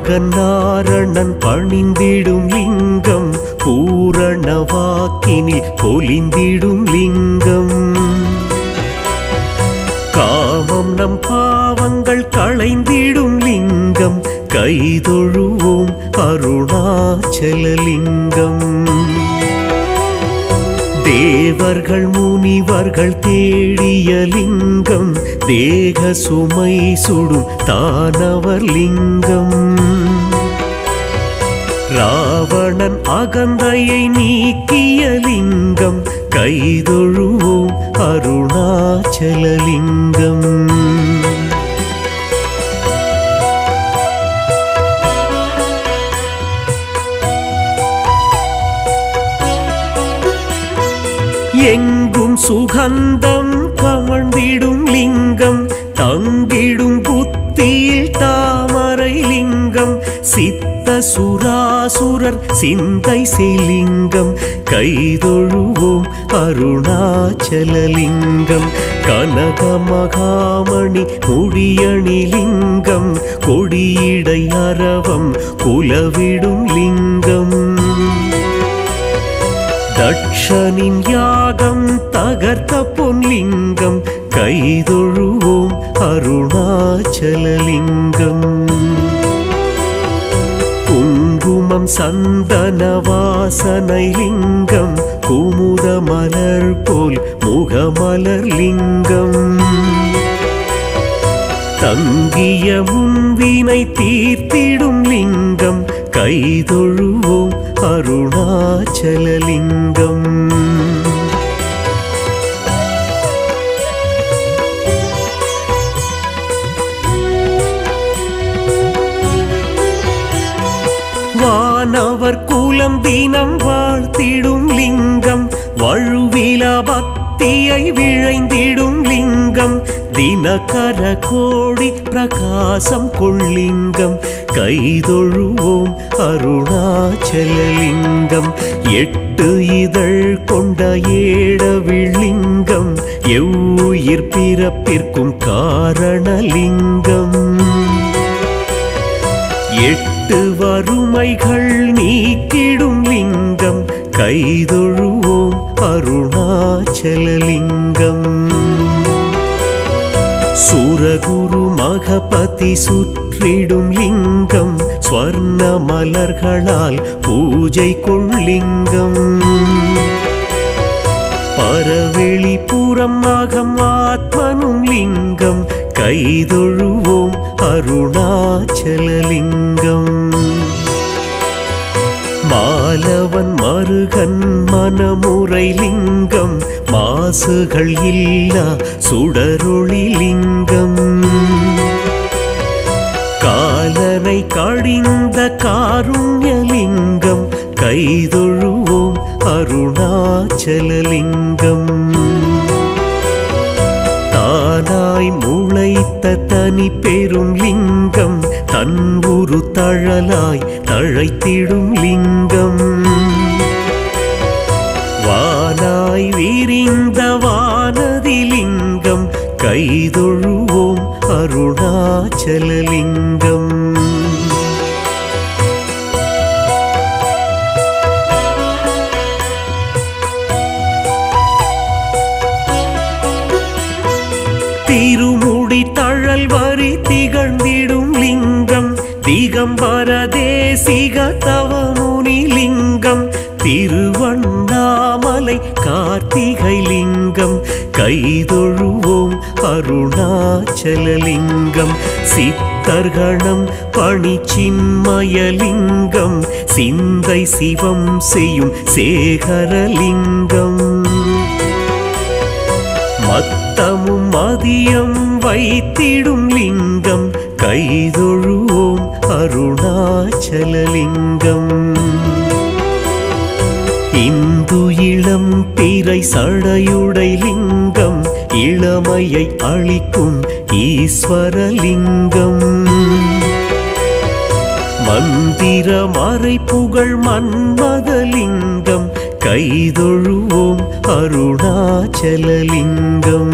மகன் நாரணன் பணிந்திடும் லிங்கம் பூரண வாக்கினில் பொலிந்திடும் லிங்கம் காமம் நம் பாவங்கள் களைந்திடும் லிங்கம் கைதொழுவோம் அருணாச்சலலிங்கம் தேவர்கள் முனிவர்கள் தேடிய லிங்கம் தேக சுமை சுடும் தானவர் லிங்கம் ராவணன் அகந்தையை நீக்கிய லிங்கம் கைதொழுவோம் அருணாச்சலலிங்கம் எங்கும் சுகந்தம் கமழ்ந்திடும் லிங்கம் தங்கிடும் புத்தியில் தாமரை லிங்கம் சித்த சுராசுரர் சிந்தை செலிங்கம் கைதொழுவோம் அருணாச்சலலிங்கம் கனக மகாமணி முடியணி லிங்கம் கொடியிடை அரவம் குலவிடும் லிங்கம் தட்சனின் யாகம் தகர்த்த பொன்லிங்கம் கைதொழுவோம் அருணாச்சலலிங்கம் குங்குமம் சந்தன வாசனை லிங்கம் குமுத மலர் போல் முகமலர் லிங்கம் தங்கிய முன்வினை தீர்த்திடும் லிங்கம் கைதொழுவோம் அருணாச்சலலிங்கம் வானவர் குலம் தினம் வாழ்த்திடும் லிங்கம் வழுவில பக்தியை விழைந்திடும் லிங்கம் தினகர கோடி பிரகாசம் கொள்ளிங்கம் கைதொழுவோம் அருணாச்சலலிங்கம் எட்டு இதழ் கொண்ட ஏடவிழிங்கம் எவ்வுயிர் பிறப்பிற்கும் காரணலிங்கம் எட்டு வறுமைகள் நீக்கிடும் லிங்கம் கைதொழுவோம் அருணாச்சலலிங்கம் சுரகுரு மகபதி சுற்றிடும் லிங்கம் ஸ்வர்ண மலர்களால் பூஜை கொள்ளிங்கம் பரவெளி புறம் அகம் ஆத்மனும் லிங்கம் கைதொழுவோம் அருணாச்சலலிங்கம் மாலவன் மருகன் மனமுறை லிங்கம் மாசுகள் இல்லா சுடரொளி லிங்கம் காலனை கடிந்த காருண்யலிங்கம் கைதொழுவோம் அருணாச்சலலிங்கம் தானாய் முளைத்த தனி பெரும் லிங்கம் தன் உரு தழலாய் தழைத்திடும் லிங்கம் வானாய் விரிந்த வானதிலிங்கம் கைதொழுவோம் அருணாச்சலலிங்கம் திருமுடி தழல் வரி திகழ்ந்திடும் லிங்கம் திகம்பர தேசிக தவமுனி லிங்கம் திருவண்ணாமலை கார்த்திகை லிங்கம் கைதொழுவோம் அருணாச்சலலிங்கம் சித்தர்கணம் பணி சின்மயலிங்கம் சிந்தை சிவம் செய்யும் சேகரலிங்கம் மத்தமும் மதியம் வைத்திடும் லிங்கம் கைதொழுவோம் அருணாச்சலலிங்கம் இந்து இளம் பிறை சடையுடை லிங்கம் இளமையை அளிக்கும் ஈஸ்வரலிங்கம் மந்திர மறை புகழ் மன்மதலிங்கம் கைதொழுவோம் அருணாச்சலலிங்கம்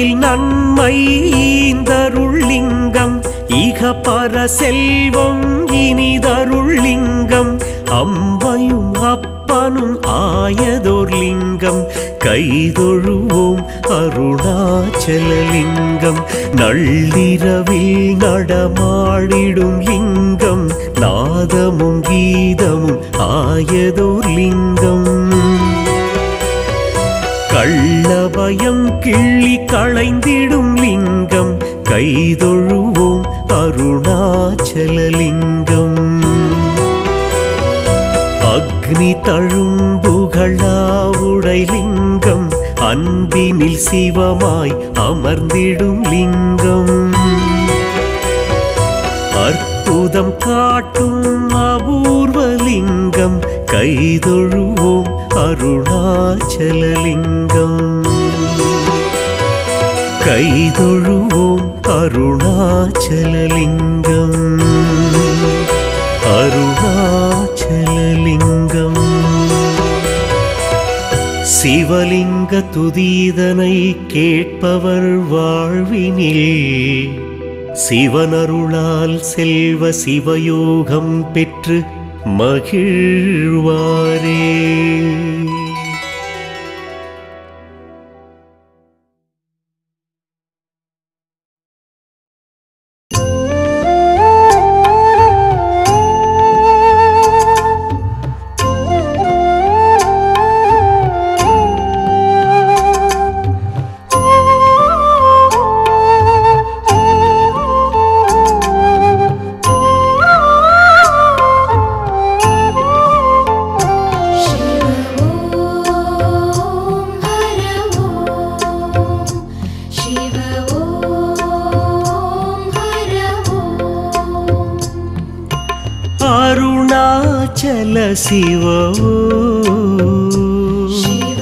வாழ்வில் நன்மை ஈந்தருள்ளிங்கம் இக பர செல்வம் இனிதருள்ளிங்கம் அம்மையும் அப்பனும் ஆயதோர் லிங்கம் கைதொழுவோம் அருணாச்சலலிங்கம் நள்ளிரவில் நடமாடிடும் லிங்கம் நாதமும் கீதமும் ஆயதோர் லிங்கம் கள்ளபயம் கிள்ளி களைந்திடும் லிங்கம் கைதொழுவோம் அருணாச்சலலிங்கம் அக்னி தழும்புகளாவுடை லிங்கம் அன்பினில் சிவமாய் அமர்ந்திடும் லிங்கம் அற்புதம் காட்டும் அபூர்வலிங்கம் கைதொழுவோம் அருணாச்சலலிங்கம் கைதொழுவோம் அருணாச்சலலிங்கம் அருணாச்சலலிங்கம் சிவலிங்க துதீதனை கேட்பவர் வாழ்வினில் சிவனருளால் செல்வ சிவயோகம் பெற்று மகிழ்வாரே शिव ॐ हर ॐ शिव ॐ हर ॐ அருணாச்சல சிவோ शिव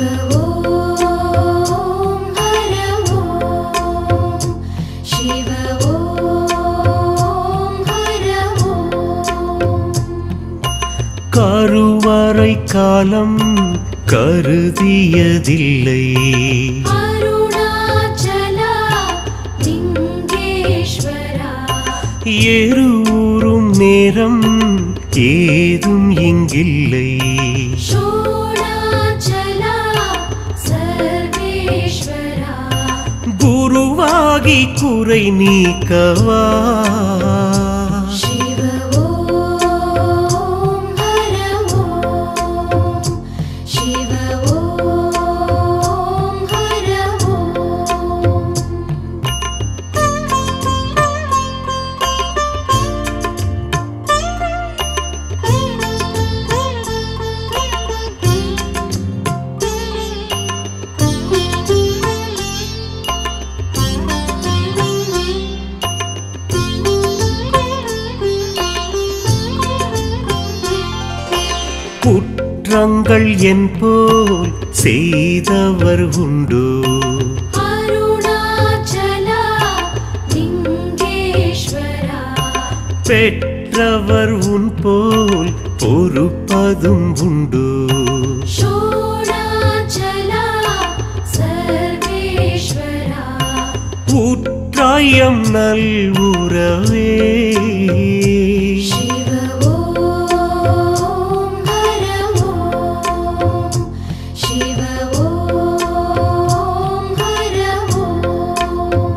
ॐ हर ॐ शिव ॐ हर ॐ கருவறை காலம் கருதியதில்லை अरुणाचला लिङ्गेश्वरा ஏறூரும் நேரம் ஏதும் இங்கில்லை षोडाचला सर्वेश्वरा குருவாகி குறை நீக்கவா शिव ॐ हर ॐ शिव ॐ हर ॐ குற்றங்கள் என் போல் செய்தவர் உண்டோ अरुणाचला लिङ्गेश्वरा பெற்றவர் உன் போல் பொறுப்பதும் உண்டோ षोडाचला सर्वेश्वरा ஊற்றாயம் நல்வுறவே शिव ॐ हर ॐ शिव ॐ हर ॐ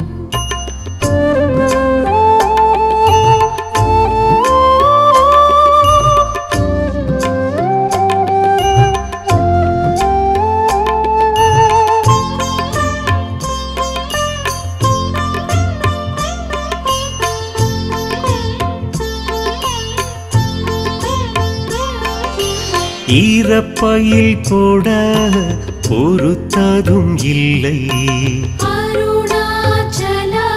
ஈரப்பையில் போட பொறுத்ததும் இல்லை अरुणाचला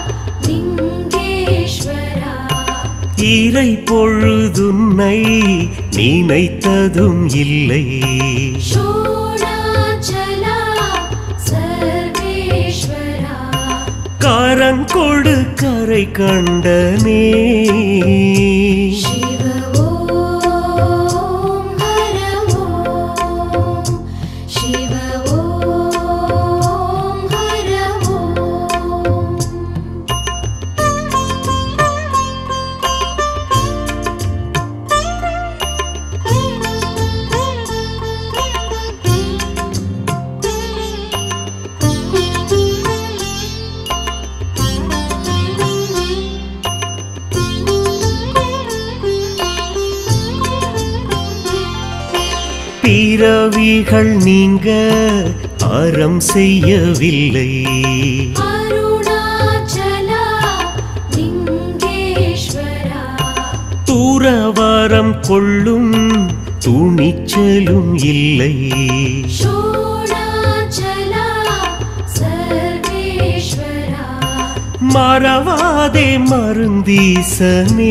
लिङ्गेश्वरा இறை பொழுதுன்னை நினைத்ததும் இல்லை षोडाचला सर्वेश्वरा கரங்கொடு கரை கண்டனே शिव ॐ हर ॐ शिव ॐ हर பிறவிகள் நீங்க அறம் செய்யவில்லை அருணாச்சலா லிங்கேஸ்வரா தூரவரம் கொள்ளும் துணிச்சலும் இல்லை ஷோடாச்சலா சர்வேஸ்வரா மறவாதே மருந்தீசனே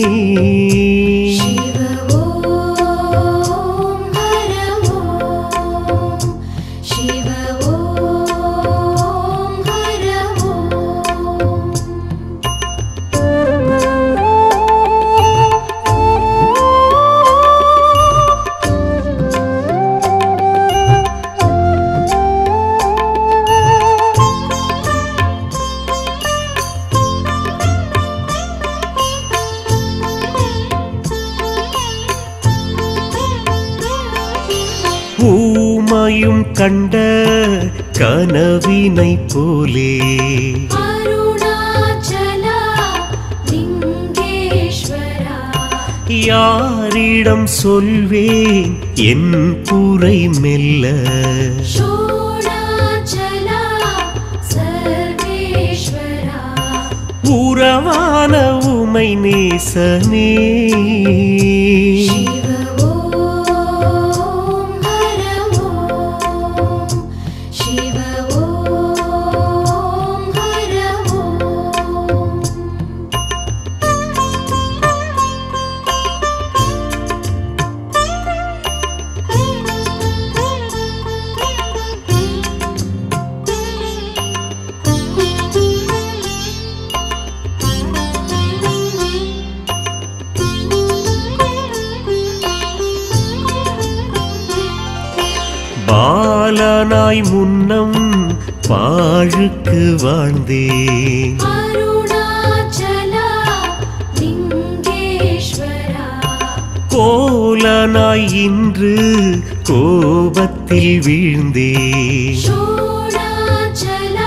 சிவ ஓம் ஹர ஓம் சிவ ஓம் ஹர ஓம் ஊமையும் கண்ட கனவினை போலே அருணாச்சலா லிங்கேஸ்வரா யாரிடம் சொல்வேன் என் குறை மெல்ல ஷோடாச்சலா சர்வேஸ்வரா உறவான உமை நேசனே சிவ ஓம் ஹர ஓம் சிவ ஓம் ஹர ஓம் பாலனாய் முன்னம் பாழுக்கு வாழ்ந்தேன் அருணாச்சலா லிங்கேஸ்வரா கோலனாய் இன்று கோபத்தில் வீழ்ந்தேன் ஷோடாச்சலா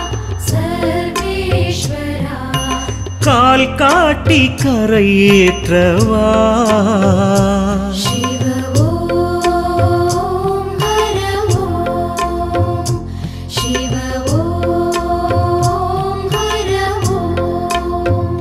சர்வேஸ்வரா கால் காட்டி கரையேற்றவா சிவ ஓம் ஹர ஓம் சிவ ஓம் ஹர ஓம்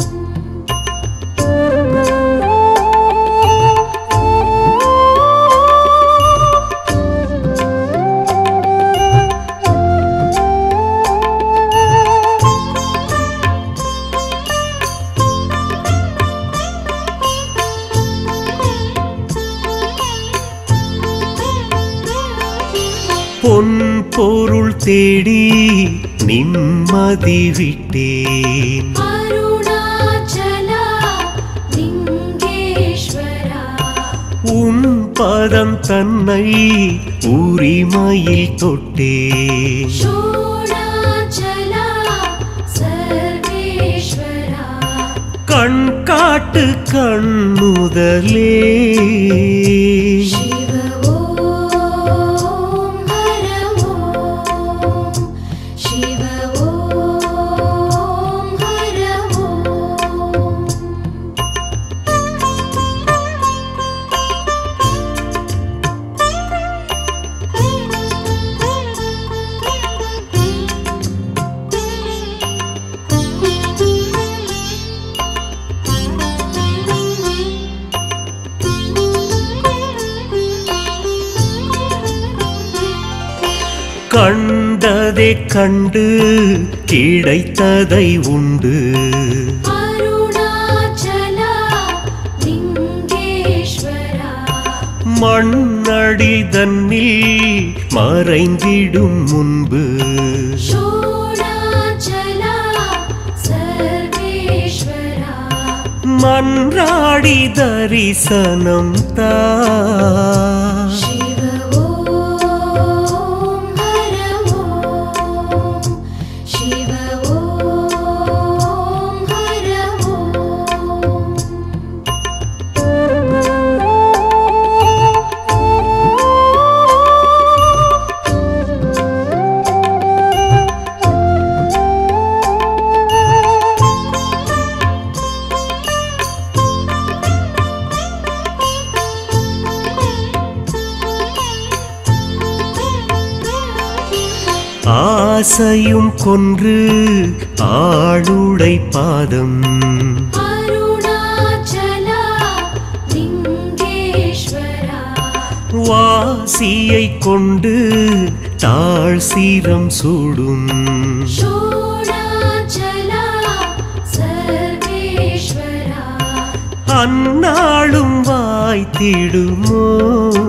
பொன் பொருள் தேடி நிம்மதி விட்டேன் அருணாச்சலா லிங்கேஸ்வரா உன் பதம் தன்னை உரிமையில் தொட்டேன் ஷோடாச்சலா சர்வேஸ்வரா கண் காட்டு கண்ணுதலே சிவ ஓம் ஹர ஓம் சிவ ஓம் ஹர ஓம் கண்டதை கண்டு கிடைத்ததை உண்டு அருணாச்சலா லிங்கேஸ்வரா மண்ணடி தன்னில் மறைந்திடும் முன்பு ஷோடாச்சலா சர்வேஸ்வரா மன்றாடி தரிசனம் தா சிவ ஓம் ஹர ஓம் சிவ ஓம் ஹர ஓம் ஆசையும் கொன்று ஆளுடை பாதம் அருணாச்சலா லிங்கேஸ்வரா வாசியை கொண்டு தாழ் சீரம் சூடும் ஷோணாச்சலா சர்வேஸ்வரா அந்நாளும் வாய்த்திடுமோ